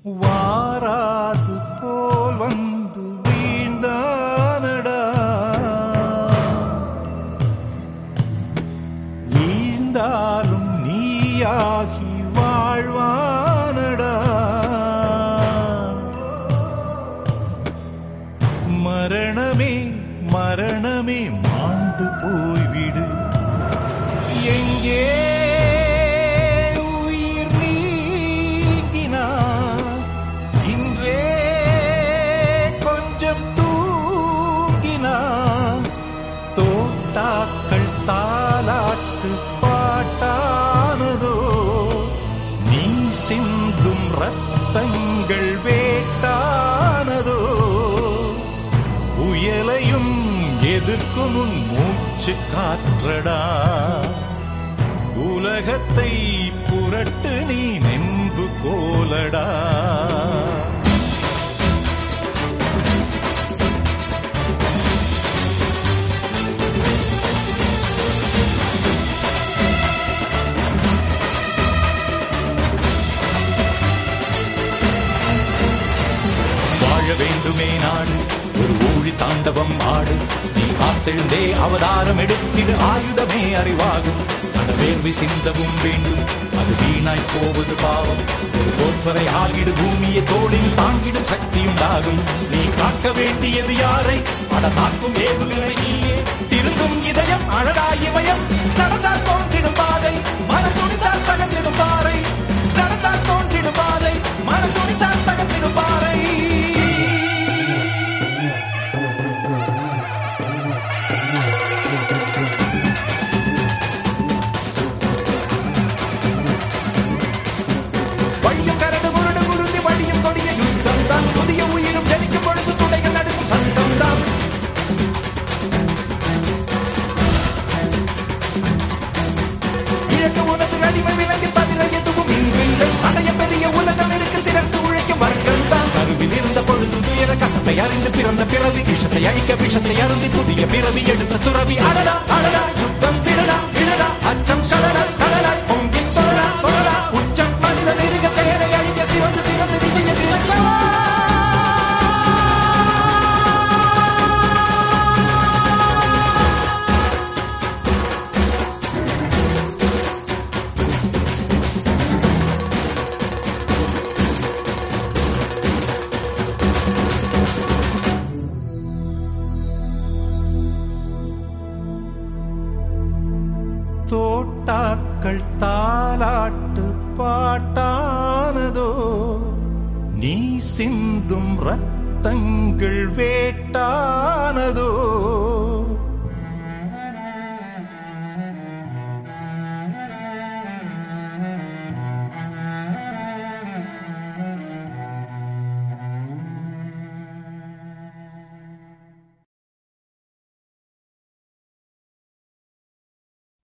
வாராது போல் வந்து வீழ்ந்தானடா வீழ்ந்தாலும் நீயாகி வாழ்வானடா மரணமே மரணமே மாண்டு போய்விடு எங்கே உயிர் நீங்கினார் இன்றே கொஞ்சம் தூங்கினார் தோட்டாக்கள் தாலாட்டு பாட்டானதோ நீ சிந்தும் ரத்தங்கள் வேட்டானதோ உயலையும் எதிர்க்கும் உன் மூச்சு காற்றடா உலகத்தை புரட்டு நீ நென்பு கோலடா வாழ வேண்டுமே நாடு ஒரு ஊழி தாண்டவம் ஆடு நீ காத்தெழுந்தே அவதாரம் எடுத்திடு ஆயுதமே அறிவாகும் அந்த வேர்வை சிந்தவும் வேண்டும் அது வீணாய் போவது பாவம் ஒரு கோப்பரை ஆகிடு பூமியை தோளில் தாங்கிடும் சக்தி உண்டாகும் நீ காக்க வேண்டியது யாரை அட தாக்கும் ஏவுகளை நீயே திருந்தும் இதயம் அழகா இமயம் நடந்தால் தோன்றிடும் பாதை மன துணிந்தால் தகர்ந்திடும் பாறை நடந்தால் தோன்றிடும் பாதை மன துணிந்தால் தகர்ந்திடும் பாறை வழியும் கரடு முரடு குருதி வழியும் கொடிய யுத்தம் தான் புதிய உயிரும் ஜனிக்கும் பொழுது துணைகள் நடுக்கும் சங்கம் தான் கிழக்கு உனது அடிமை விலங்கு தவிர எதுவும் இங்கில்லை அடைய பெரிய உலகம் இருக்கு திரண்டு உழைக்கும் வர்க்கம் தான் கருவில் இருந்த பொழுதும் துயர கசப்பை அறிந்து பிறந்த பிறவி விஷத்தை அழிக்க விஷத்தை அருந்தி புதிய பிறவி எடுத்த துறவி அடடா அடடா யுத்தம் திரடா விழடா அச்சம் கடடா கடடா பொங்கி சொல்லடா சொல்லடா உச்சம் மனித நெருங்க செயலை அழிக்க சிவந்து சிவந்து திவ்ய திறக்கா தோட்டாக்கள் தாலாட்டு பாட்டானதோ நீ சிந்தும் ரத்தங்கள் வேட்டானதோ